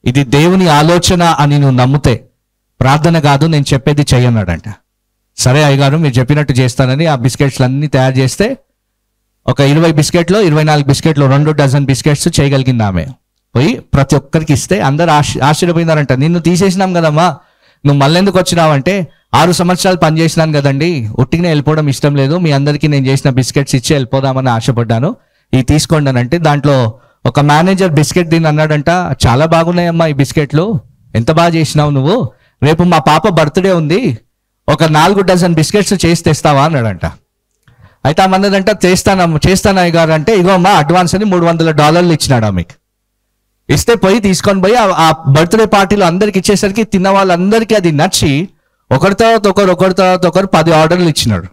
ఇది దేవుని ఆలోచన అని నువ్వు నమ్మితే ప్రార్థన కాదు నేను చెప్పేది చెయ్యన్నాడంట సరే అయ్యగారు మీరు చెప్పినట్టు చేస్తానని ఆ బిస్కెట్స్ అన్ని తయారు చేస్తే ఒక ఇరవై బిస్కెట్లు ఇరవై నాలుగు బిస్కెట్లు రెండు డజన్ బిస్కెట్స్ చేయగలిగింది ఆమె పోయి ప్రతి ఒక్కరికి ఇస్తే అందరు ఆశ ఆశ్చర్యపోయినారంట నిన్ను తీసేసినాం కదమ్మా నువ్వు మళ్ళెందుకు వచ్చినావంటే ఆరు సంవత్సరాలు పని చేసినాను కదండి ఒట్టిగానే వెళ్ళిపోవడం ఇష్టం లేదు మీ అందరికీ నేను చేసిన బిస్కెట్స్ ఇచ్చి వెళ్ళిపోదామని ఆశపడ్డాను ఈ తీసుకోండి అని అంటే దాంట్లో ఒక మేనేజర్ బిస్కెట్ దీన్ని అన్నాడంట చాలా బాగున్నాయమ్మా ఈ బిస్కెట్లు ఎంత బాగా చేసినావు నువ్వు రేపు మా పాప బర్త్డే ఉంది ఒక నాలుగు డజన్ బిస్కెట్స్ చేసి తెస్తావా అన్నాడంట అయితే ఆమె అన్నదంట చేస్తాను చేస్తాను అయ్య గారు అంటే ఇగో అమ్మా అడ్వాన్స్ అని మూడు వందల డాలర్లు ఇచ్చినాడు ఆమెకి ఇస్తే పోయి తీసుకొని పోయి ఆ- ఆ బర్త్డే పార్టీలో అందరికి ఇచ్చేసరికి తిన్న వాళ్ళందరికీ అది నచ్చి ఒకరి తర్వాత ఒకరు ఒకరి తర్వాత ఒకరు పది ఆర్డర్లు ఇచ్చినాడు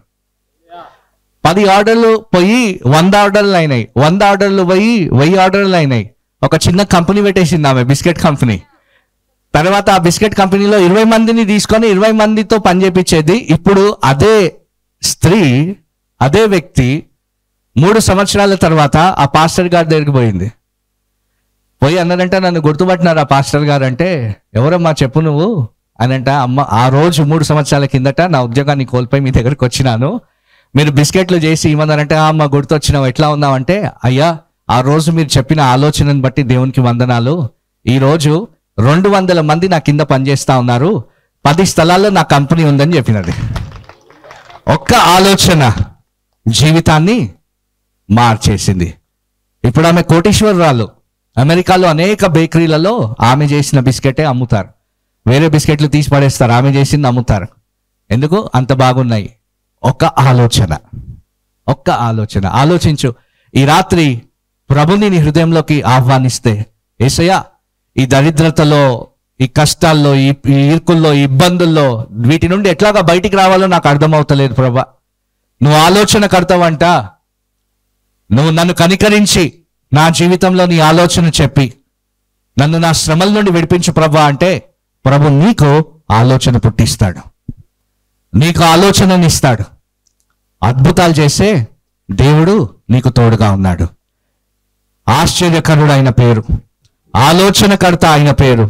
పది ఆర్డర్లు పోయి వంద ఆర్డర్లు అయినాయి వంద ఆర్డర్లు పోయి వెయ్యి ఆర్డర్లు అయినాయి ఒక చిన్న కంపెనీ పెట్టేసింది ఆమె బిస్కెట్ కంపెనీ తర్వాత ఆ బిస్కెట్ కంపెనీలో ఇరవై మందిని తీసుకొని ఇరవై మందితో పని చేపించేది ఇప్పుడు అదే స్త్రీ అదే వ్యక్తి మూడు సంవత్సరాల తర్వాత ఆ పాస్టర్ గారి దగ్గరికి పోయింది పోయి అన్నారంట నన్ను గుర్తుపట్టినారు ఆ పాస్టర్ గారు అంటే ఎవరమ్మా చెప్పు నువ్వు అనంట అమ్మ ఆ రోజు మూడు సంవత్సరాల కిందట నా ఉద్యోగాన్ని కోల్పోయి మీ దగ్గరికి వచ్చినాను మీరు బిస్కెట్లు చేసి ఇవ్వన్నారంటే "ఆ, అమ్మ గుర్తొచ్చినావు ఎట్లా ఉన్నావంటే అయ్యా ఆ రోజు మీరు చెప్పిన ఆలోచనను బట్టి దేవునికి వందనాలు ఈ రోజు రెండు వందల మంది నా కింద పనిచేస్తా ఉన్నారు పది స్థలాల్లో నా కంపెనీ ఉందని చెప్పినది ఒక్క ఆలోచన జీవితాన్ని మార్చేసింది ఇప్పుడు ఆమె కోటీశ్వరరాలు అమెరికాలో అనేక బేకరీలలో ఆమె చేసిన బిస్కెటే అమ్ముతారు వేరే బిస్కెట్లు తీసి పడేస్తారు ఆమె చేసింది అమ్ముతారు ఎందుకు అంత బాగున్నాయి ఒక్క ఆలోచన ఒక్క ఆలోచన ఆలోచించు ఈ రాత్రి ప్రభుని నీ హృదయంలోకి ఆహ్వానిస్తే ఏసయ్యా ఈ దరిద్రతలో ఈ కష్టాల్లో ఈ ఈ ఇరుకుల్లో ఈ ఇబ్బందుల్లో వీటి నుండి ఎట్లాగా బయటికి రావాలో నాకు అర్థమవుతలేదు ప్రభా నువ్వు ఆలోచన కడతావంట నువ్వు నన్ను కనికరించి నా జీవితంలో నీ ఆలోచన చెప్పి నన్ను నా శ్రమల నుండి విడిపించు ప్రభా అంటే ప్రభు నీకు ఆలోచన పుట్టిస్తాడు నీకు ఆలోచనని ఇస్తాడు అద్భుతాలు చేసే దేవుడు నీకు తోడుగా ఉన్నాడు ఆశ్చర్యకరుడు అయిన పేరు ఆలోచనకర్త అయిన పేరు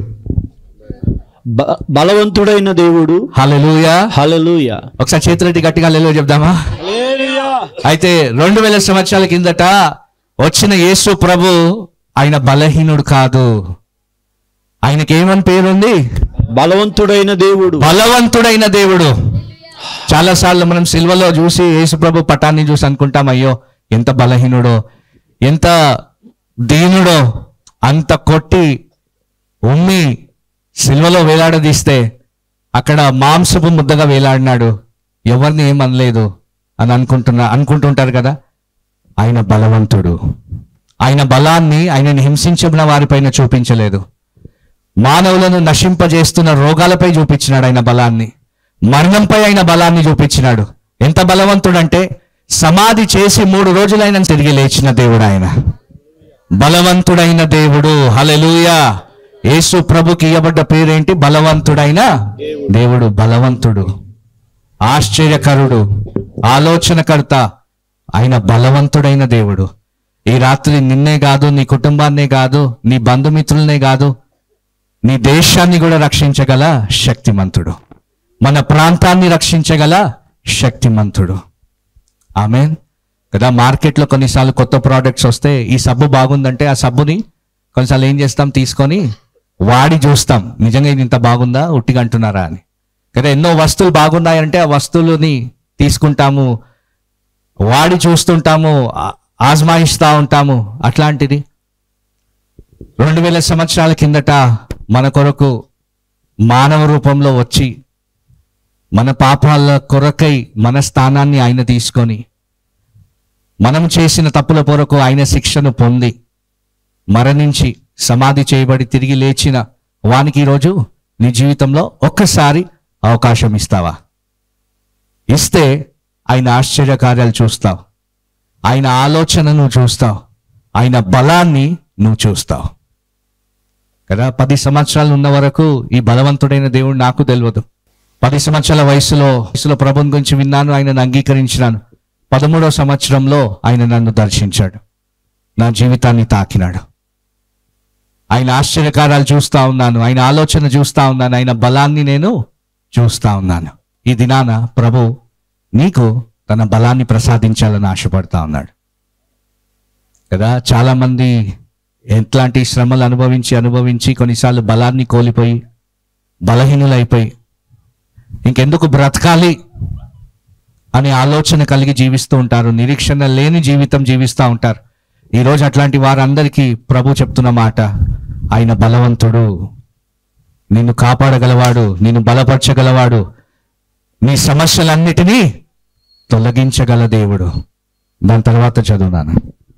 బ- బలవంతుడైన దేవుడు హల్లెలూయా హలలుయ ఒకసారి చేతులెట్టి గట్టిగా హల్లెలూయా చెప్దామా అయితే రెండు వేల సంవత్సరాల కిందట వచ్చిన యేసు ప్రభు ఆయన బలహీనుడు కాదు ఆయనకి ఏమని పేరుంది బలవంతుడైన దేవుడు బలవంతుడైన దేవుడు చాలా సార్లు మనం సిల్వలో చూసి యేసు ప్రభు పటాన్ని చూసి అనుకుంటాం అయ్యో ఎంత బలహీనుడో ఎంత దీనుడో అంత కొట్టి ఉమ్మి సిల్వలో వేలాడదీస్తే అక్కడ మాంసపు ముద్దగా వేలాడినాడు ఎవరిని ఏమనలేదు అని అనుకుంటున్నా అనుకుంటుంటారు కదా ఆయన బలవంతుడు ఆయన బలాన్ని ఆయనని హింసించిన వారిపైన చూపించలేదు మానవులను నశింపజేస్తున్న రోగాలపై చూపించినాడు ఆయన బలాన్ని మరణంపై ఆయన బలాన్ని చూపించినాడు ఎంత బలవంతుడంటే సమాధి చేసి మూడు రోజులైన తిరిగి లేచిన దేవుడు ఆయన బలవంతుడైన దేవుడు హలెలూయా యేసు ప్రభుకి ఇవ్వబడ్డ పేరేంటి బలవంతుడైన దేవుడు బలవంతుడు ఆశ్చర్యకరుడు ఆలోచనకర్త ఆయన బలవంతుడైన దేవుడు ఈ రాత్రి నిన్నే కాదు నీ కుటుంబాన్నే కాదు నీ బంధుమిత్రులనే కాదు నీ దేశాన్ని కూడా రక్షించగల శక్తిమంతుడు మన ప్రాంతాన్ని రక్షించగల శక్తిమంతుడు ఆమెన్ కదా మార్కెట్లో కొన్నిసార్లు కొత్త ప్రోడక్ట్స్ వస్తే ఈ సబ్బు బాగుందంటే ఆ సబ్బుని కొన్నిసార్లు ఏం చేస్తాం తీసుకొని వాడి చూస్తాం నిజంగా ఇది ఇంత బాగుందా ఉట్టిగా అంటున్నారా అని కదా ఎన్నో వస్తువులు బాగున్నాయంటే ఆ వస్తువులని తీసుకుంటాము వాడి చూస్తుంటాము ఆ- ఆజ్మాయిస్తా ఉంటాము అట్లాంటిది రెండు వేల సంవత్సరాల కిందట మన కొరకు మానవ రూపంలో వచ్చి మన పాపాల కొరకై మన స్థానాన్ని ఆయన తీసుకొని మనం చేసిన తప్పుల కొరకు ఆయన శిక్షను పొంది మరణించి సమాధి చేయబడి తిరిగి లేచిన వానికి ఈరోజు నీ జీవితంలో ఒక్కసారి అవకాశం ఇస్తావా ఇస్తే ఆయన ఆశ్చర్య కార్యాలు చూస్తావు ఆయన ఆలోచన నువ్వు చూస్తావు ఆయన బలాన్ని నువ్వు చూస్తావు కదా పది సంవత్సరాలు ఉన్న వరకు ఈ బలవంతుడైన దేవుడు నాకు తెలియదు పది సంవత్సరాల వయసులో వయసులో ప్రభుని గురించి విన్నాను ఆయనను అంగీకరించినాను పదమూడవ సంవత్సరంలో ఆయన నన్ను దర్శించాడు నా జీవితాన్ని తాకినాడు ఆయన ఆశ్చర్యకారాలు చూస్తా ఉన్నాను ఆయన ఆలోచన చూస్తా ఉన్నాను ఆయన బలాన్ని నేను చూస్తా ఉన్నాను ఈ దినాన ప్రభు నీకు తన బలాన్ని ప్రసాదించాలని ఆశపడతా ఉన్నాడు కదా చాలా మంది ఎట్లాంటి శ్రమలు అనుభవించి అనుభవించి కొన్నిసార్లు బలాన్ని కోల్పోయి బలహీనులైపోయి ఇంకెందుకు బ్రతకాలి అనే ఆలోచన కలిగి జీవిస్తూ ఉంటారు నిరీక్షణ లేని జీవితం జీవిస్తూ ఉంటారు ఈరోజు అట్లాంటి వారందరికీ ప్రభు చెప్తున్న మాట ఆయన బలవంతుడు నిన్ను కాపాడగలవాడు నిన్ను బలపరచగలవాడు నీ సమస్యలన్నిటినీ తొలగించగల దేవుడు దాని తర్వాత చదువునాను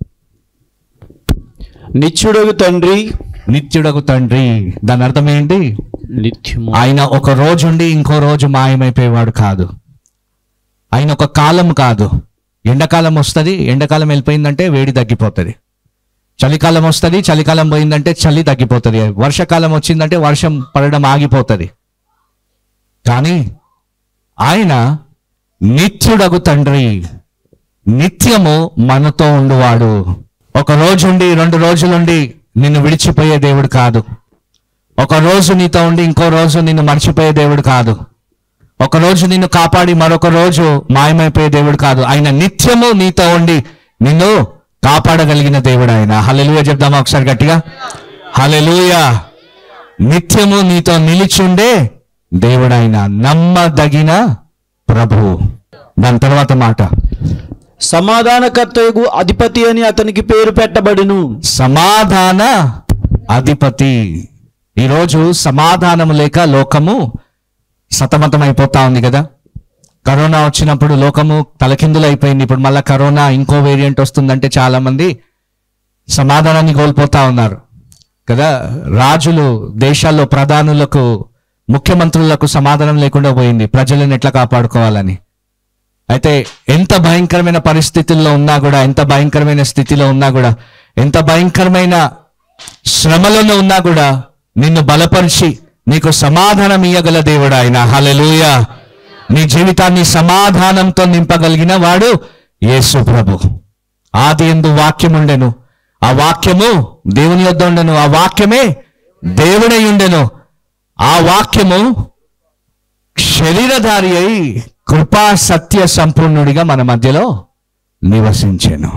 నిత్యుడగు తండ్రి నిత్యుడగు తండ్రి దాని అర్థం ఏంటి నిత్యము ఆయన ఒక రోజుండి ఇంకో రోజు మాయమైపోయేవాడు కాదు ఆయన ఒక కాలం కాదు ఎండాకాలం వస్తుంది ఎండాకాలం వెళ్ళిపోయిందంటే వేడి తగ్గిపోతుంది చలికాలం వస్తుంది చలికాలం పోయిందంటే చలి తగ్గిపోతుంది వర్షాకాలం వచ్చిందంటే వర్షం పడడం ఆగిపోతుంది కానీ ఆయన నిత్యుడగు తండ్రి నిత్యము మనతో ఉండువాడు ఒక రోజుండి రెండు రోజులుండి నిన్ను విడిచిపోయే దేవుడు కాదు ఒక రోజు నీతో ఉండి ఇంకో రోజు నిన్ను మర్చిపోయే దేవుడు కాదు ఒక రోజు నిన్ను కాపాడి మరొక రోజు మాయమైపోయే దేవుడు కాదు ఆయన నిత్యము నీతో ఉండి నిన్ను కాపాడగలిగిన దేవుడు ఆయన హల్లెలూయా చెప్దామా ఒకసారి గట్టిగా హల్లెలూయా నిత్యము నీతో నిలిచుండే దేవుడు ఆయన నమ్మదగిన ప్రభు దాని తర్వాత మాట సమాధానకర్తయగు అధిపతి అని అతనికి పేరు పెట్టబడిను సమాధాన అధిపతి ఈరోజు సమాధానం లేక లోకము సతమతమైపోతా ఉంది కదా కరోనా వచ్చినప్పుడు లోకము తలకిందులు అయిపోయింది ఇప్పుడు మళ్ళీ కరోనా ఇంకో వేరియంట్ వస్తుందంటే చాలా మంది సమాధానాన్ని కోల్పోతా ఉన్నారు కదా రాజులు దేశాల్లో ప్రధానులకు ముఖ్యమంత్రులకు సమాధానం లేకుండా పోయింది ప్రజలను ఎట్లా కాపాడుకోవాలని అయితే ఎంత భయంకరమైన పరిస్థితుల్లో ఉన్నా కూడా ఎంత భయంకరమైన స్థితిలో ఉన్నా కూడా ఎంత భయంకరమైన శ్రమలలో ఉన్నా కూడా నిన్ను బలపరిచి నీకు సమాధానం ఇయ్యగల దేవుడు ఆయన హల్లెలూయ నీ జీవితాన్ని సమాధానంతో నింపగలిగిన వాడు యేసు ప్రభు ఆది ఎందు వాక్యం ఉండెను ఆ వాక్యము దేవుని యొద్ద ఉండెను ఆ వాక్యమే దేవుడై ఉండెను ఆ వాక్యము శరీరధారి అయి కృపా సత్య సంపూర్ణుడిగా మన మధ్యలో నివసించాను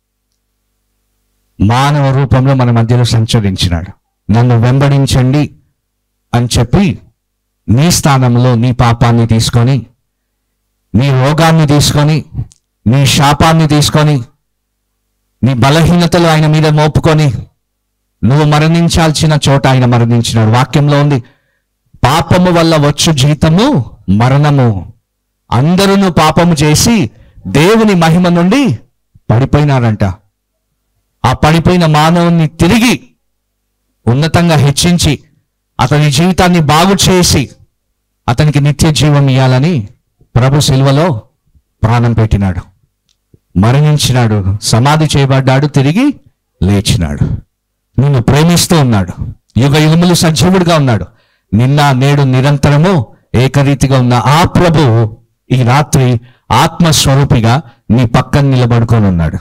మానవ రూపంలో మన మధ్యలో సంచరించినాడు నన్ను వెంబడించండి అని చెప్పి నీ స్థానంలో నీ పాపాన్ని తీసుకొని నీ రోగాన్ని తీసుకొని నీ శాపాన్ని తీసుకొని నీ బలహీనతలు ఆయన మీద మోపుకొని నువ్వు మరణించాల్సిన చోట ఆయన మరణించినాడు వాక్యంలో ఉంది పాపము వల్ల వచ్చు జీతము మరణము అందరూ పాపము చేసి దేవుని మహిమ నుండి పడిపోయినారంట ఆ పడిపోయిన మానవుని తిరిగి ఉన్నతంగా హెచ్చించి అతని జీవితాన్ని బాగు చేసి అతనికి నిత్య జీవం ఇవ్వాలని ప్రభు శిల్వలో ప్రాణం పెట్టినాడు మరణించినాడు సమాధి చేయబడ్డాడు తిరిగి లేచినాడు నిన్ను ప్రేమిస్తూ ఉన్నాడు యుగ యుగములు సజీవుడిగా ఉన్నాడు నిన్న నేడు నిరంతరము ఏకరీతిగా ఉన్న ఆ ప్రభు ఈ రాత్రి ఆత్మస్వరూపిగా నీ పక్కన నిలబడుకొని ఉన్నాడు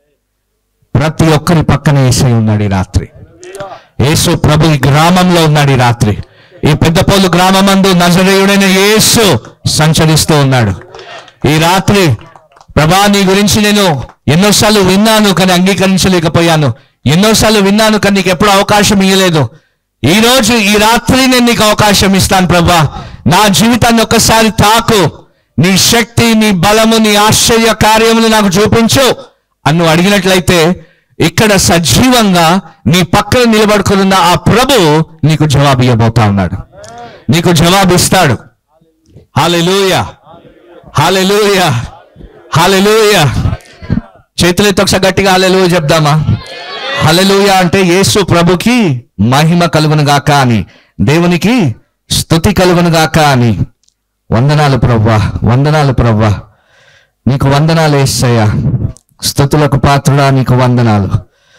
ప్రతి ఒక్కరి పక్కన ఏసై ఉన్నాడు ఈ రాత్రి యేసు ప్రభు ఈ గ్రామంలో ఉన్నాడు ఈ రాత్రి ఈ పెద్దపోలు గ్రామమందు నజరేయుడైన యేసు సంచరిస్తూ ఉన్నాడు ఈ రాత్రి ప్రభా నీ గురించి నేను ఎన్నోసార్లు విన్నాను కానీ అంగీకరించలేకపోయాను ఎన్నోసార్లు విన్నాను కానీ నీకు ఎప్పుడు అవకాశం ఇవ్వలేదు ఈ రోజు ఈ రాత్రి నేను నీకు అవకాశం ఇస్తాను ప్రభా నా జీవితాన్ని ఒక్కసారి తాకు నీ శక్తి నీ బలము నీ ఆశ్చర్య కార్యములు నాకు చూపించు అని నువ్వు అడిగినట్లయితే ఇక్కడ సజీవంగా నీ పక్కన నిలబడుకున్న ఆ ప్రభు నీకు జవాబు ఇవ్వబోతా ఉన్నాడు నీకు జవాబు ఇస్తాడు హాలెలూయ హాలెలూయ హాలెలూయ చేతులెత్తి ఒకసారి గట్టిగా హాలెలూయ చెప్దామా హలెలూయ అంటే యేసు ప్రభుకి మహిమ కలుగును గాక అని దేవునికి స్తుతి కలుగును గాక అని వందనాలు ప్రవ్వా వందనాలు ప్రవ్వా నీకు వందనాలు ఏసయ్యా స్థుతులకు పాత్రుడా నీకు వందనాలు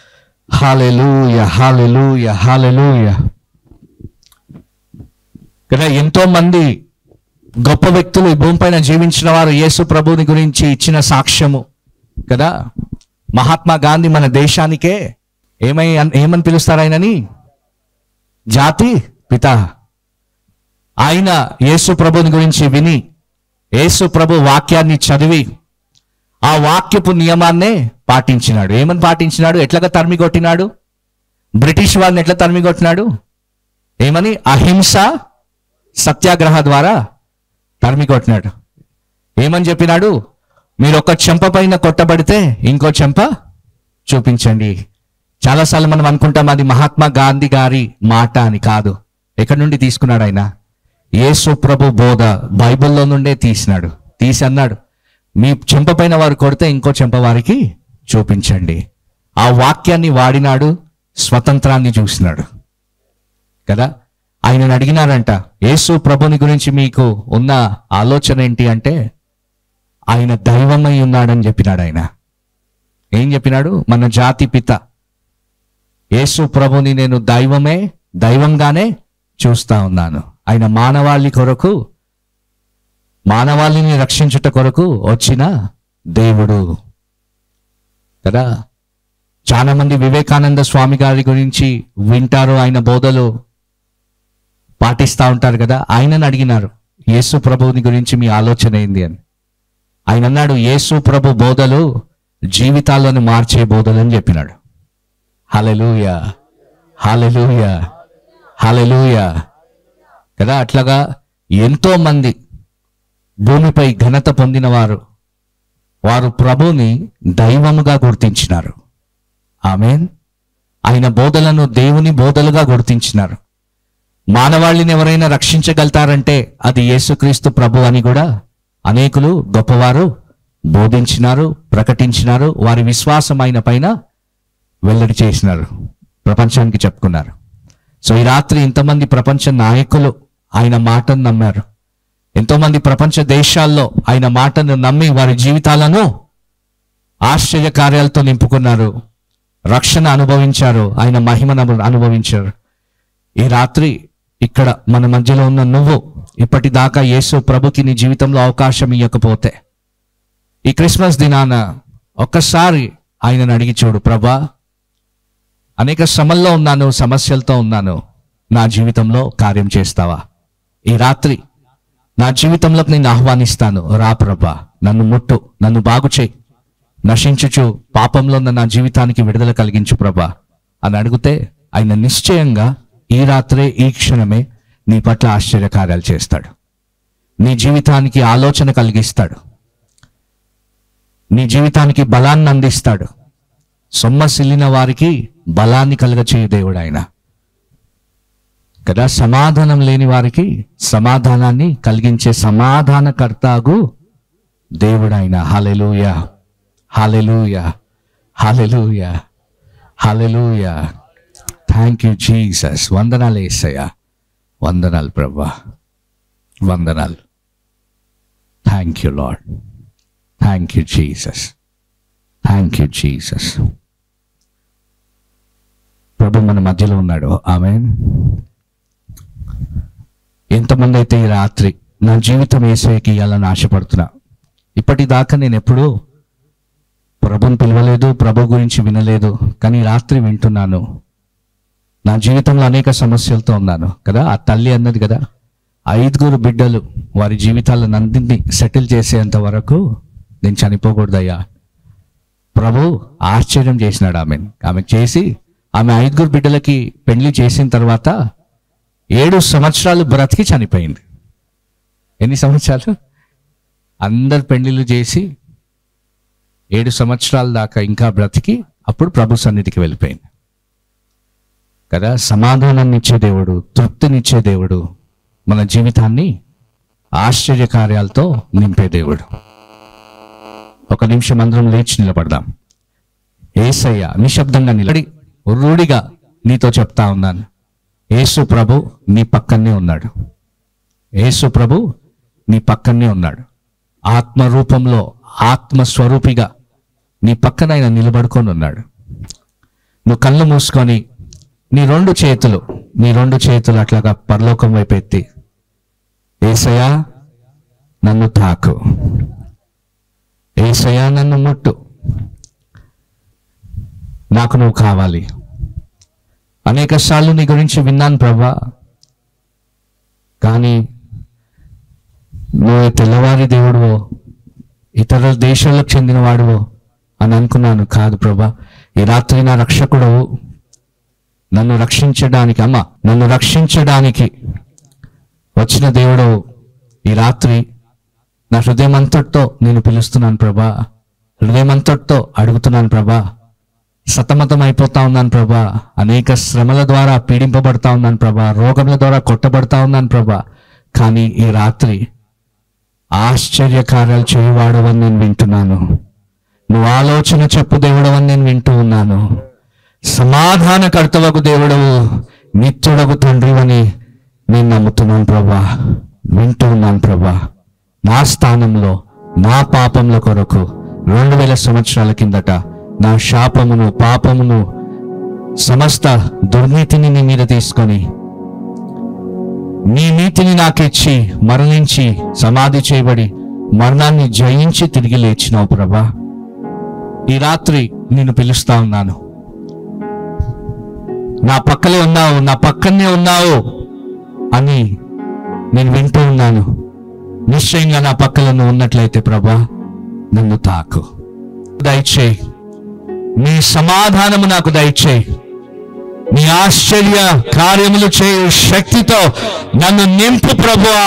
హాలెలూయ హాలెలూయ హాలెలూయ కదా ఎంతో మంది గొప్ప వ్యక్తులు ఈ భూమిపైన జీవించిన వారు యేసు ప్రభుని గురించి ఇచ్చిన సాక్ష్యము కదా మహాత్మా గాంధీ మన దేశానికే ఏమై ఏమని పిలుస్తారు ఆయనని జాతి పిత ఆయన యేసు ప్రభుని గురించి విని యేసు ప్రభు వాక్యాన్ని చదివి ఆ వాక్యపు నియమాన్నే పాటించినాడు ఏమని పాటించినాడు ఎట్లాగా తరిమి కొట్టినాడు బ్రిటిష్ వాళ్ళని ఎట్లా తరిమి కొట్టినాడు ఏమని అహింస సత్యాగ్రహ ద్వారా తరిమి కొట్టినాడు ఏమని చెప్పినాడు మీరు ఒక చెంప పైన కొట్టబడితే ఇంకో చెంప చూపించండి చాలాసార్లు మనం అనుకుంటాం అది మహాత్మా గాంధీ గారి మాట అని కాదు ఎక్కడి నుండి తీసుకున్నాడు ఆయన యేసు ప్రభు బోధ బైబిల్లో నుండే తీసినాడు తీసి అన్నాడు మీ చెంప పైన వారు కొడితే ఇంకో చెంప వారికి చూపించండి ఆ వాక్యాన్ని వాడినాడు స్వతంత్రాన్ని చూసినాడు కదా ఆయనను అడిగినారంట యేసు ప్రభుని గురించి మీకు ఉన్న ఆలోచన ఏంటి అంటే ఆయన దైవమై ఉన్నాడని చెప్పినాడు ఆయన ఏం చెప్పినాడు మన జాతి పిత యేసు ప్రభుని నేను దైవమే దైవంగానే చూస్తా ఉన్నాను ఆయన మానవాళి కొరకు మానవాళిని రక్షించుట కొరకు వచ్చిన దేవుడు కదా చాలా మంది వివేకానంద స్వామి గారి గురించి వింటారు ఆయన బోధలు పాటిస్తూ ఉంటారు కదా ఆయనను అడిగినారు యేసు ప్రభువుని గురించి మీ ఆలోచన ఏంది అని ఆయన అన్నాడు యేసు ప్రభు బోధలు జీవితాలను మార్చే బోధలు అని చెప్పినాడు హలెలూయ హలెలూయ హలెలూయ కదా అట్లాగా ఎంతో మంది భూమిపై ఘనత పొందిన వారు వారు ప్రభుని దైవముగా గుర్తించినారు ఆమెన్ ఆయన బోధలను దేవుని బోధలుగా గుర్తించినారు మానవాళిని ఎవరైనా రక్షించగలుగుతారంటే అది యేసుక్రీస్తు ప్రభు అని కూడా అనేకులు గొప్పవారు బోధించినారు ప్రకటించినారు వారి విశ్వాసం ఆయన పైన వెల్లడి చేసినారు ప్రపంచానికి చెప్పుకున్నారు సో ఈ రాత్రి ఇంతమంది ప్రపంచ నాయకులు ఆయన మాటను నమ్మారు ఎంతోమంది ప్రపంచ దేశాల్లో ఆయన మాటను నమ్మి వారి జీవితాలను ఆశ్చర్య కార్యాలతో నింపుకున్నారు రక్షణ అనుభవించారు ఆయన మహిమను అను- అనుభవించారు ఈ రాత్రి ఇక్కడ మన మధ్యలో ఉన్న నువ్వు ఇప్పటిదాకా యేసు ప్రభుకి నీ జీవితంలో అవకాశం ఇవ్వకపోతే ఈ క్రిస్మస్ దినాన ఒక్కసారి ఆయనను అడిగి చూడు ప్రభా అనేక శ్రమల్లో ఉన్నాను సమస్యలతో ఉన్నాను నా జీవితంలో కార్యం చేస్తావా ఈ రాత్రి నా జీవితంలోకి నేను ఆహ్వానిస్తాను రా ప్రభా నన్ను ముట్టు నన్ను బాగు చేయి నశించుచు పాపంలో ఉన్న నా జీవితానికి విడుదల కలిగించు ప్రభా అని అడిగితే ఆయన నిశ్చయంగా ఈ రాత్రే ఈ క్షణమే నీ పట్ల ఆశ్చర్యకార్యాలు చేస్తాడు నీ జీవితానికి ఆలోచన కలిగిస్తాడు నీ జీవితానికి బలాన్ని అందిస్తాడు సొమ్మసిల్లిన వారికి బలాన్ని కలుగచేయ దేవుడు ఆయన కదా సమాధానం లేని వారికి సమాధానాన్ని కలిగించే సమాధానకర్తాగు దేవుడు ఆయన hallelujah hallelujah hallelujah hallelujah thank you Jesus వందనాలు ఏసయ్యా వందనాలు ప్రభా వందనాలు thank you lord thank you Jesus thank you Jesus ప్రభు మన మధ్యలో ఉన్నాడు ఆమె ఎంతమంది అయితే ఈ రాత్రి నా జీవితం ఏసైకి ఇవ్వాలని ఆశపడుతున్నా ఇప్పటిదాకా నేను ఎప్పుడూ ప్రభుని పిలవలేదు ప్రభు గురించి వినలేదు కానీ ఈ రాత్రి వింటున్నాను నా జీవితంలో అనేక సమస్యలతో ఉన్నాను కదా ఆ తల్లి అన్నది కదా ఐదుగురు బిడ్డలు వారి జీవితాలను అందరినీ సెటిల్ చేసేంత వరకు నేను చనిపోకూడదయ్యా ప్రభు ఆశ్చర్యం చేసినాడు ఆమె ఆమె చేసి ఆమె ఐదుగురు బిడ్డలకి పెళ్లి చేసిన తర్వాత ఏడు సంవత్సరాలు బ్రతికి చనిపోయింది ఎన్ని సంవత్సరాలు అందరు పెళ్లిళ్ళు చేసి ఏడు సంవత్సరాల దాకా ఇంకా బ్రతికి అప్పుడు ప్రభు సన్నిధికి వెళ్ళిపోయింది కదా సమాధానాన్ని ఇచ్చే దేవుడు తృప్తినిచ్చే దేవుడు మన జీవితాన్ని ఆశ్చర్య కార్యాలతో నింపే దేవుడు ఒక నిమిషం అందరం లేచి నిలబడదాం ఏసయ్య నిశ్శబ్దంగా నిలబడి రూఢిగా నీతో చెప్తా ఉన్నాను యేసు ప్రభు నీ పక్కనే ఉన్నాడు యేసు ప్రభు నీ పక్కనే ఉన్నాడు ఆత్మ రూపంలో ఆత్మ స్వరూపిగా నీ పక్కన ఆయన నిలబడుకొని ఉన్నాడు నువ్వు కళ్ళు మూసుకొని నీ రెండు చేతులు నీ రెండు చేతులు అట్లాగా పరలోకం వైపు ఎత్తి ఏసయా నన్ను తాకు ఏసయా నన్ను ముట్టు నాకు నువ్వు కావాలి అనేక సార్లు నీ గురించి విన్నాను ప్రభా కానీ నువ్వు తెల్లవారి దేవుడువో ఇతర దేశాలకు చెందినవాడువో అని అనుకున్నాను కాదు ప్రభా ఈ రాత్రి నా రక్షకుడు నన్ను రక్షించడానికి అమ్మ నన్ను రక్షించడానికి వచ్చిన దేవుడు ఈ రాత్రి నా హృదయం అంతటితో నేను పిలుస్తున్నాను ప్రభా హృదయం అంతటితో అడుగుతున్నాను ప్రభా సతమతం అయిపోతా ఉన్నాను ప్రభా అనేక శ్రమల ద్వారా పీడింపబడతా ఉన్నాను ప్రభా రోగముల ద్వారా కొట్టబడతా ఉన్నాను ప్రభా కానీ ఈ రాత్రి ఆశ్చర్య కార్యాలు చేయవాడవని నేను వింటున్నాను నువ్వు ఆలోచన చెప్పు దేవుడవని నేను వింటూ ఉన్నాను సమాధాన కర్తవకు దేవుడవు నిత్యుడకు తండ్రివని నేను నమ్ముతున్నాను ప్రభా వింటూ ఉన్నాను ప్రభా నా స్థానంలో నా పాపముల కొరకు రెండు వేల సంవత్సరాల కిందట నా శాపమును పాపమును సమస్త దుర్నీతిని నీ మీద తీసుకొని నీ నీతిని నాకిచ్చి మరణించి సమాధి చేయబడి మరణాన్ని జయించి తిరిగి లేచినావు ప్రభా ఈ రాత్రి నేను పిలుస్తా ఉన్నాను నా పక్కలే ఉన్నావు నా పక్కనే ఉన్నావు అని నేను వింటూ ఉన్నాను నిశ్చయంగా నా పక్కన నువ్వు ఉన్నట్లయితే ప్రభా నన్ను తాకు దయచేయి నీ సమాధానము నాకు దయచేయి నీ ఆశ్చర్య కార్యములు చేయు శక్తితో నన్ను నింపు ప్రభువా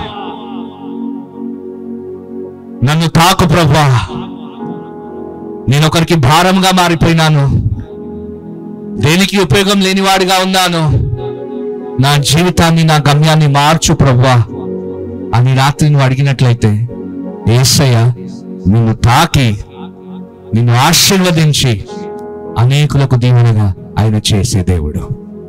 నన్ను తాకు ప్రభువా నేను ఒకరికి భారంగా మారిపోయినాను దేనికి ఉపయోగం లేనివాడిగా ఉన్నాను నా జీవితాన్ని నా గమ్యాన్ని మార్చు ప్రభువా అని రాత్రి నువ్వు అడిగినట్లయితే ఏసయ్య నిన్ను తాకి నిన్ను ఆశీర్వదించి అనేకులకు దీవెనగా ఆయన చేసే దేవుడు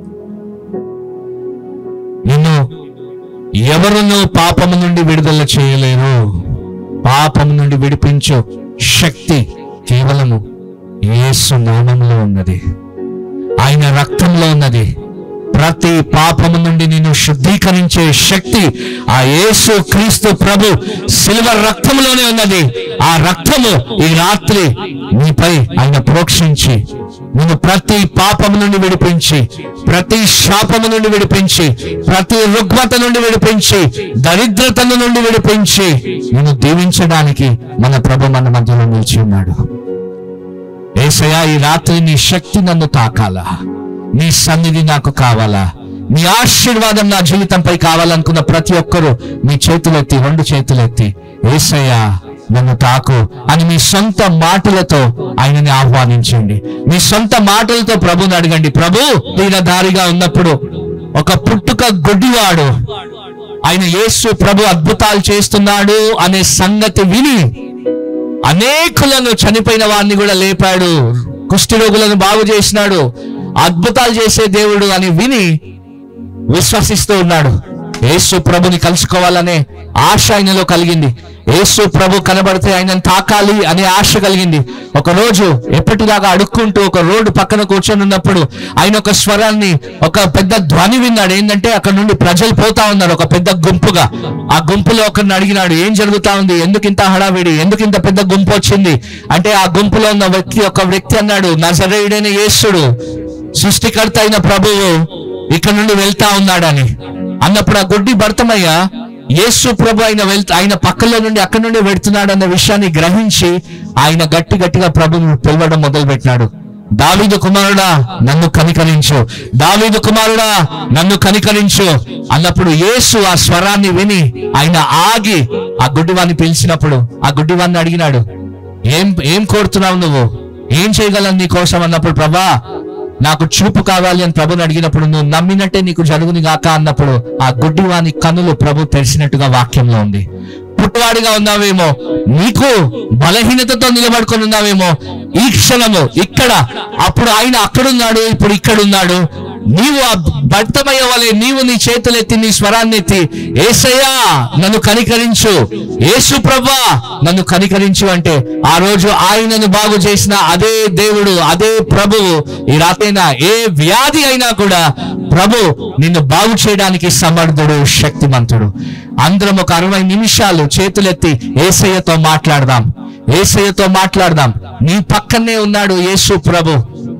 నిన్ను ఎవరును పాపము నుండి విడుదల చేయలేరు పాపము నుండి విడిపించు శక్తి కేవలము యేసు నామంలో ఉన్నది ఆయన రక్తంలో ఉన్నది ప్రతి పాపము నుండి నిన్ను శుద్ధీకరించే శక్తి ఆ యేసు క్రీస్తు ప్రభు సిల్వర్ రక్తంలోనే ఉన్నది ఆ రక్తము ఈ రాత్రి నీపై ఆయన ప్రోక్షించి నిన్ను ప్రతి పాపము నుండి విడిపించి ప్రతి శాపము నుండి విడిపించి ప్రతి రుగ్మత నుండి విడిపించి దరిద్రతను నుండి విడిపించి నిన్ను దీవించడానికి మన ప్రభు మన మధ్యలో నిలిచి ఉన్నాడు ఏసయ్యా ఈ రాత్రి నీ శక్తి నన్ను తాకాలా నీ సన్నిధి నాకు కావాలా నీ ఆశీర్వాదం నా జీవితంపై కావాలనుకున్న ప్రతి ఒక్కరూ మీ చేతులెత్తి రెండు చేతులెత్తి ఏసయ్యా నన్ను తాకు అని మీ సొంత మాటలతో ఆయనని ఆహ్వానించండి మీ సొంత మాటలతో ప్రభుని అడగండి ప్రభు దీన దారిగా ఉన్నప్పుడు ఒక పుట్టుక గుడ్డివాడు ఆయన యేసు ప్రభు అద్భుతాలు చేస్తున్నాడు అనే సంగతి విని అనేకులను చనిపోయిన వారిని కూడా లేపాడు కుష్టి రోగులను బాగు చేసినాడు అద్భుతాలు చేసే దేవుడు అని విని విశ్వసిస్తూ ఉన్నాడు యేసు ప్రభుని కలుసుకోవాలనే ఆశ ఆయనలో కలిగింది యేసు ప్రభు కనబడితే ఆయనను తాకాలి అనే ఆశ కలిగింది ఒక రోజు ఎప్పటిలాగా అడుక్కుంటూ ఒక రోడ్డు పక్కన కూర్చొని ఉన్నప్పుడు ఆయన ఒక స్వరాన్ని ఒక పెద్ద ధ్వని విన్నాడు ఏంటంటే అక్కడ నుండి ప్రజలు పోతా ఉన్నారు ఒక పెద్ద గుంపుగా ఆ గుంపులో ఒకరిని అడిగినాడు ఏం జరుగుతా ఉంది ఎందుకు ఇంత హడావిడి ఎందుకు ఇంత పెద్ద గుంపు వచ్చింది అంటే ఆ గుంపులో ఉన్న వ్యక్తి ఒక వ్యక్తి అన్నాడు నజరేయుడైన యేసుడు సృష్టికర్త అయిన ప్రభువు ఇక్కడ నుండి వెళ్తా ఉన్నాడని అన్నప్పుడు ఆ గుడ్డి భర్తమయ్య యేసు ప్రభు ఆయన వెళ్తా ఆయన పక్కలో నుండి అక్కడి నుండి వెళ్తున్నాడు అన్న విషయాన్ని గ్రహించి ఆయన గట్టి గట్టిగా ప్రభువును పిలవడం మొదలు పెట్టినాడు దావీదు కుమారుడా నన్ను కనికరించు దావీదు కుమారుడా నన్ను కనికరించు అన్నప్పుడు యేసు ఆ స్వరాన్ని విని ఆయన ఆగి ఆ గుడ్డివాన్ని పిలిచినప్పుడు ఆ గుడ్డివాన్ని అడిగినాడు ఏం ఏం కోరుతున్నావు నువ్వు ఏం చేయగలను నీ కోసం అన్నప్పుడు ప్రభా నాకు చూపు కావాలి అని ప్రభుని అడిగినప్పుడు నువ్వు నమ్మినట్టే నీకు జరుగుని గాక అన్నప్పుడు ఆ గుడ్డివాని కన్నులు ప్రభు తెరిచినట్టుగా వాక్యంలో ఉంది పుట్టువాడిగా ఉన్నావేమో నీకు బలహీనతతో నిలబడుకొని ఉన్నావేమో ఈ క్షణము ఇక్కడ అప్పుడు ఆయన అక్కడున్నాడు ఇప్పుడు ఇక్కడున్నాడు నీవు ఆ భర్తమయ్య వలె నీవు నీ చేతులెత్తి నీ స్వరాన్ని ఎత్తి ఏసయ్యా నన్ను కనికరించు యేసు ప్రభా నన్ను కనికరించు అంటే ఆ రోజు ఆయనను బాగు చేసిన అదే దేవుడు అదే ప్రభువు ఈ రాతైనా ఏ వ్యాధి అయినా కూడా ప్రభు నిన్ను బాగు చేయడానికి సమర్థుడు శక్తిమంతుడు అందరం ఒక అరవై నిమిషాలు చేతులెత్తి ఏసయ్యతో మాట్లాడదాం ఏసయ్యతో మాట్లాడదాం నీ పక్కనే ఉన్నాడు యేసు ప్రభు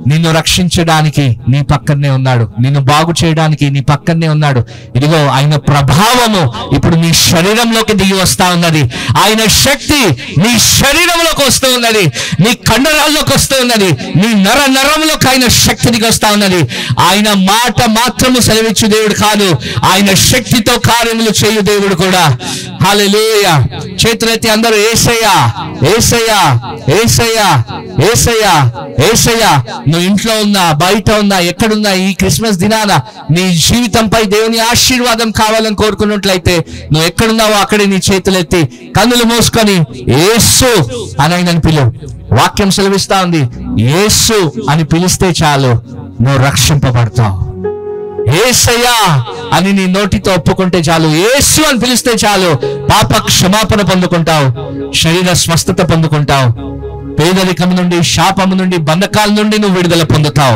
నిన్ను రక్షించడానికి నీ పక్కనే ఉన్నాడు నిన్ను బాగు చేయడానికి నీ పక్కనే ఉన్నాడు ఇదిగో ఆయన ప్రభావము ఇప్పుడు నీ శరీరంలోకి దిగి వస్తా ఉన్నది ఆయన శక్తి నీ శరీరంలోకి వస్తూ ఉన్నది నీ కండరాల్లోకి వస్తూ ఉన్నది నీ నర నరంలోకి ఆయన శక్తి దిగి వస్తా ఉన్నది ఆయన మాట మాత్రము సెలవిచ్చు దేవుడు కాదు ఆయన శక్తితో కార్యములు చేయు దేవుడు కూడా హల్లెలూయా చేతులెత్తి అందరూ ఏసయ్యా ఏసయ్యా ఏసయ్యా ఏసయ్యా ఏసయ్యా నువ్వు ఇంట్లో ఉన్నా బయట ఉన్నా ఎక్కడున్నా ఈ క్రిస్మస్ దినాన నీ జీవితంపై దేవుని ఆశీర్వాదం కావాలని కోరుకున్నట్లయితే నువ్వు ఎక్కడున్నావో అక్కడే నీ చేతులెత్తి కన్నులు మూసుకొని ఏసు అని ఆయనను పిలువు వాక్యం సెలవిస్తా ఉంది ఏసు అని పిలిస్తే చాలు నువ్వు రక్షింపబడతావు ఏసయ్యా అని నీ నోటితో ఒప్పుకుంటే చాలు ఏసు అని పిలిస్తే చాలు పాప క్షమాపణ పొందుకుంటావు శరీర స్వస్థత పొందుకుంటావు పేదరికం నుండి శాపము నుండి బంధకాల నుండి నువ్వు విడుదల పొందుతావు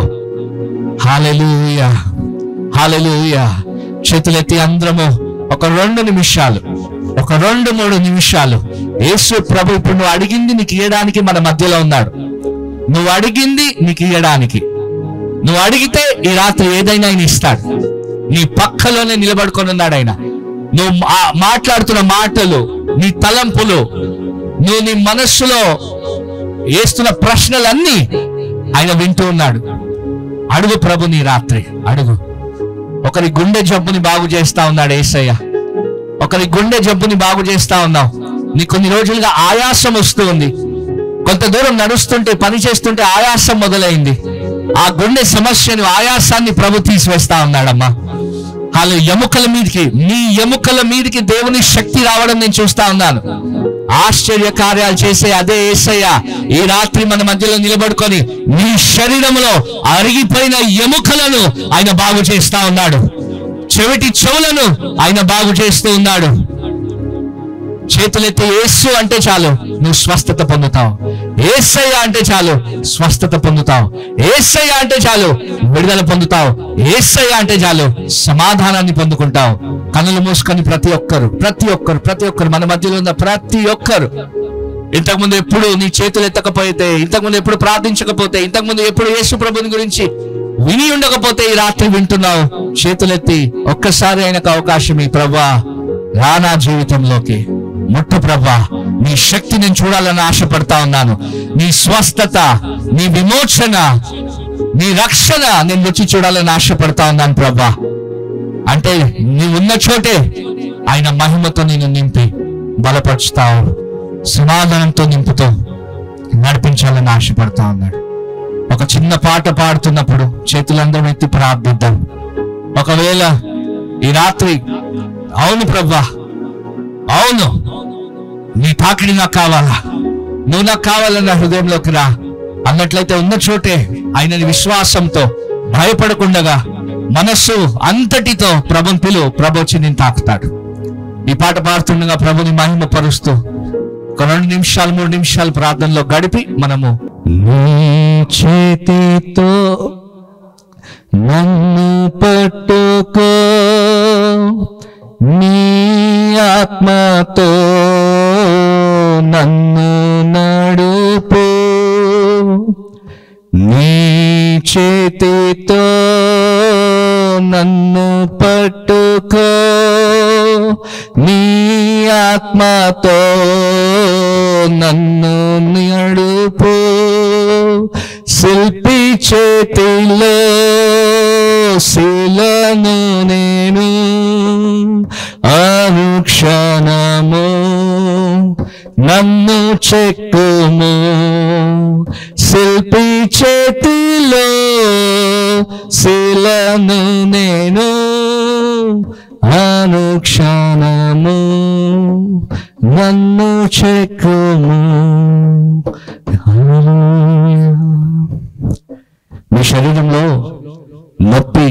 హాలెలూయా హాలెలూయా చేతులెత్తి అందరము ఒక రెండు నిమిషాలు ఒక రెండు మూడు నిమిషాలు యేసు ప్రభు ఇప్పుడు నువ్వు అడిగింది నీకు ఇయ్యడానికి మన మధ్యలో ఉన్నాడు నువ్వు అడిగింది నీకు ఇయ్యడానికి నువ్వు అడిగితే ఈ రాత్రి ఏదైనా ఆయన ఇస్తాడు నీ పక్కలోనే నిలబడుకొని ఉన్నాడు ఆయన నువ్వు మా- మాట్లాడుతున్న మాటలు నీ తలంపులు నువ్వు నీ మనస్సులో వేస్తున్న ప్రశ్నలన్నీ ఆయన వింటూ ఉన్నాడు అడుగు ప్రభు నీ రాత్రి అడుగు ఒకరి గుండె జబ్బుని బాగు చేస్తా ఉన్నాడు ఏసయ్య ఒకరి గుండె జబ్బుని బాగు చేస్తా ఉన్నావు నీ కొన్ని రోజులుగా ఆయాసం వస్తూ ఉంది కొంత దూరం నడుస్తుంటే పని చేస్తుంటే ఆయాసం మొదలైంది ఆ గుండె సమస్యను ఆయాసాన్ని ప్రభు తీసివేస్తా ఉన్నాడమ్మా వాళ్ళు ఎముకల మీదకి నీ ఎముకల మీదకి దేవుని శక్తి రావడం నేను చూస్తా ఉన్నాను ఆశ్చర్య కార్యాలు చేసే అదే ఏసయ్య ఈ రాత్రి మన మధ్యలో నిలబడుకొని నీ శరీరంలో అరిగిపోయిన ఎముకలను ఆయన బాగు చేస్తా ఉన్నాడు చెవిటి చెవులను ఆయన బాగు చేస్తూ ఉన్నాడు చేతులెత్తి ఏసు అంటే చాలు నువ్వు స్వస్థత పొందుతావు ఏసయ్య అంటే చాలు స్వస్థత పొందుతావు ఏసయ్య అంటే చాలు విడుదల పొందుతావు ఏసయ్య అంటే చాలు సమాధానాన్ని పొందుకుంటావు కన్నులు మూసుకొని ప్రతి ఒక్కరు ప్రతి ఒక్కరు ప్రతి ఒక్కరు మన మధ్యలో ఉన్న ప్రతి ఒక్కరు ఇంతకుముందు ఎప్పుడు నీ చేతులు ఎత్తకపోతే ఇంతకుముందు ఎప్పుడు ప్రార్థించకపోతే ఇంతకుముందు ఎప్పుడు యేసు ప్రభుని గురించి విని ఉండకపోతే ఈ రాత్రి వింటున్నావు చేతులెత్తి ఒక్కసారి ఆయనకు అవకాశం ఈ ప్రభా రానా జీవితంలోకి ముట్టు ప్రభా నీ శక్తి నేను చూడాలని ఆశపడతా ఉన్నాను నీ స్వస్థత నీ విమోచన నీ రక్షణ నేను రుచి చూడాలని ఆశపడతా ఉన్నాను ప్రభా అంటే నీ ఉన్న చోటే ఆయన మహిమతో నేను నింపి బలపరుచుతావు సమాధానంతో నింపుతూ నడిపించాలని ఆశపడతా ఉన్నాడు ఒక చిన్న పాట పాడుతున్నప్పుడు చేతులందరం ఎత్తి ప్రార్థిద్దాం ఒకవేళ ఈ రాత్రి అవును ప్రభా అవును నీ తాకిడి నాకు కావాలా నువ్వు నాకు కావాలన్న హృదయంలోకి రా అన్నట్లయితే ఉన్న చోటే ఆయనని విశ్వాసంతో భయపడకుండగా మనస్సు అంతటితో ప్రభుని పిలు ప్రభు వచ్చి నేను తాకుతాడు ఈ పాట పాడుతుండగా ప్రభుని మహిమ పరుస్తూ ఒక రెండు నిమిషాలు మూడు నిమిషాలు ప్రార్థనలో గడిపి మనము నీ చేతితో నన్ను పట్టుకో నీ ఆత్మతో నన్ను నడుపు నీ చేతితో నన్ను పట్టుకో నీ ఆత్మతో నన్ను నడుపు శిల్పి చేతిలో శిలను నేను అనుక్షణము నన్ను చెక్కుము శిల్పి చేతిలో శిలను నేను అనుక్షణము నన్ను చెక్కుము మీ శరీరంలో నొప్పి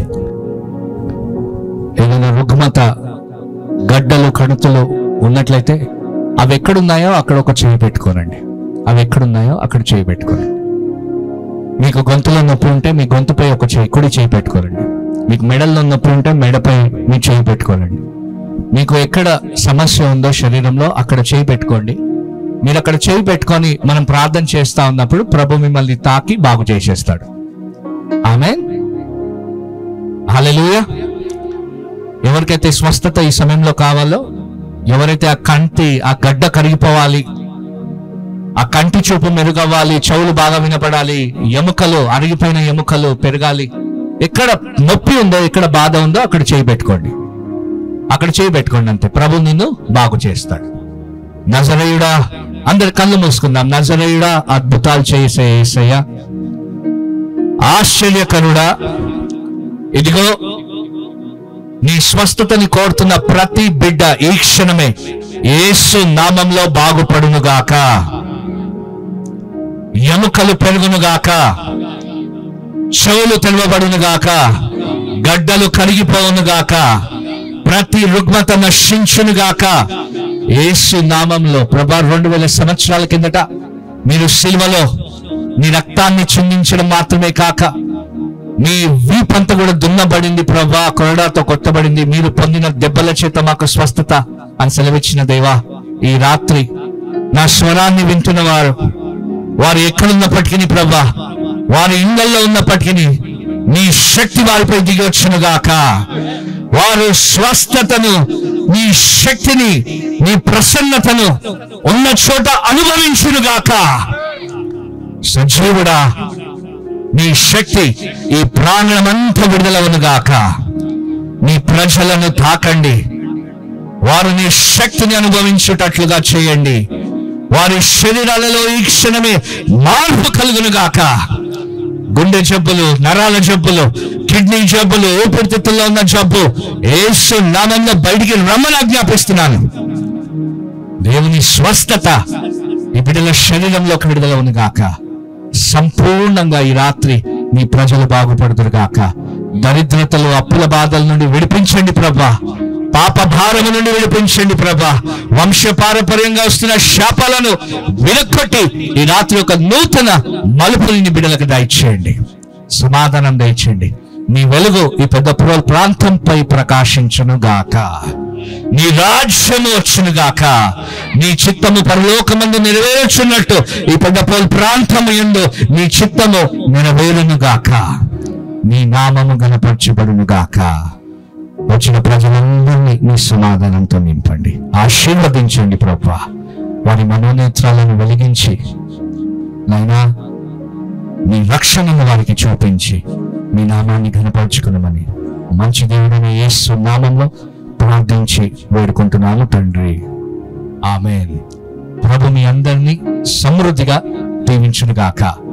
ఏదైనా రుగ్మత గడ్డలు కణుతులు ఉన్నట్లయితే అవి ఎక్కడున్నాయో అక్కడ ఒక చేయి పెట్టుకోనండి అవి ఎక్కడున్నాయో అక్కడ చేయి పెట్టుకోనండి మీకు గొంతులో నొప్పి ఉంటే మీ గొంతుపై ఒక చేయి కుడి చేయి పెట్టుకోనండి మీకు మెడల్లో నొప్పి ఉంటే మెడపై మీ చేయి పెట్టుకోనండి మీకు ఎక్కడ సమస్య ఉందో శరీరంలో అక్కడ చేయి పెట్టుకోండి మీరు అక్కడ చేయి పెట్టుకొని మనం ప్రార్థన చేస్తా ఉన్నప్పుడు ప్రభు మిమ్మల్ని తాకి బాగు చేసేస్తాడు ఆమె హల్లెలూయా ఎవరికైతే స్వస్థత ఈ సమయంలో కావాలో ఎవరైతే ఆ కంటి ఆ గడ్డ కరిగిపోవాలి ఆ కంటి చూపు మెరుగవ్వాలి చెవులు బాగా వినపడాలి ఎముకలు అరిగిపోయిన ఎముకలు పెరగాలి ఎక్కడ నొప్పి ఉందో ఎక్కడ బాధ ఉందో అక్కడ చేయి పెట్టుకోండి అక్కడ చేయి పెట్టుకోండి అంతే ప్రభు నిన్ను బాగు చేస్తాడు నజరయుడా అందరి కళ్ళు మూసుకుందాం నజరయుడా అద్భుతాలు చేసే ఏసయ్య ఆశ్చర్యకరుడా ఇదిగో నీ స్వస్థతని కోరుతున్న ప్రతి బిడ్డ ఈ క్షణమే యేసు నామంలో బాగుపడునుగాక ఎముకలు పెరుగునుగాక చెవులు తెలవబడునుగాక గడ్డలు కరిగిపోవునుగాక ప్రతి రుగ్మత నశించునుగాక యేసు నామంలో ప్రభా రెండు వేల సంవత్సరాల కిందట మీరు సిల్వలో నీ రక్తాన్ని చిందించడం మాత్రమే కాక మీ వీపంతా కూడా దున్నబడింది ప్రభా కొరడాతో కొట్టబడింది మీరు పొందిన దెబ్బల చేత మాకు స్వస్థత అని సెలవిచ్చిన దేవా ఈ రాత్రి నా స్వరాన్ని వింటున్న వారు వారు ఎక్కడున్నప్పటికీ ప్రభా వారి ఇళ్లలో ఉన్నప్పటికీ నీ శక్తి వారిపై దిగి వచ్చునుగాక వారు స్వస్థతను నీ శక్తిని నీ ప్రసన్నతను ఉన్న చోట అనుభవించునుగాక సజీవుడా నీ శక్తి ఈ ప్రాణమంతా విడుదలవనుగాక నీ ప్రజలను తాకండి వారు నీ శక్తిని అనుభవించుటట్లుగా చేయండి వారి శరీరాలలో ఈ క్షణమే మార్పు కలుగునుగాక గుండె జబ్బులు నరాల జబ్బులు కిడ్నీ జబ్బులు ఊపిరితిత్తుల్లో ఉన్న జబ్బు ఏసు నామంలో బయటికి రమ్మని ఆజ్ఞాపిస్తున్నాను దేవుని స్వస్థత ఈ బిడ్డల శరీరంలోకి విడుదల గాక సంపూర్ణంగా ఈ రాత్రి నీ ప్రజలు బాగుపడుదురు గాక దరిద్రతలు అప్పుల బాధల నుండి విడిపించండి ప్రభా పాప భారము నుండి విడిపించండి ప్రభా వంశ పారపర్యంగా వస్తున్న శాపాలను విరక్కొట్టి ఈ రాత్రి ఒక నూతన మలుపుని బిడ్డలకు దయచేయండి సమాధానం దయచేయండి నీ వెలుగు ఈ పెద్ద ప్ర- ప్రాంతంపై ప్రకాశించును గాక నీ రాజ్యము వచ్చును గాక నీ చిత్తము పరలోకమందు నెరవేర్చున్నట్టు ఈ పెద్ద పోల్ ప్రాంతము ఎందు నీ చిత్తము నెరవేరును గాక నీ నామము గనపరచబడును గాక వచ్చిన ప్రజలందరినీ నీ సమాధానంతో నింపండి ఆశీర్వదించండి ప్రభా వారి మనోనేత్రాలను వెలిగించి నైనా నీ రక్షణను వారికి చూపించి మీ నామాన్ని ఘనపరచుకునమని మంచి దేవుడని యేసు నామంలో ప్రార్థించి వేడుకుంటున్నాను తండ్రి ఆమెన్ ప్రభు మీ అందరినీ సమృద్ధిగా దీవించునుగాక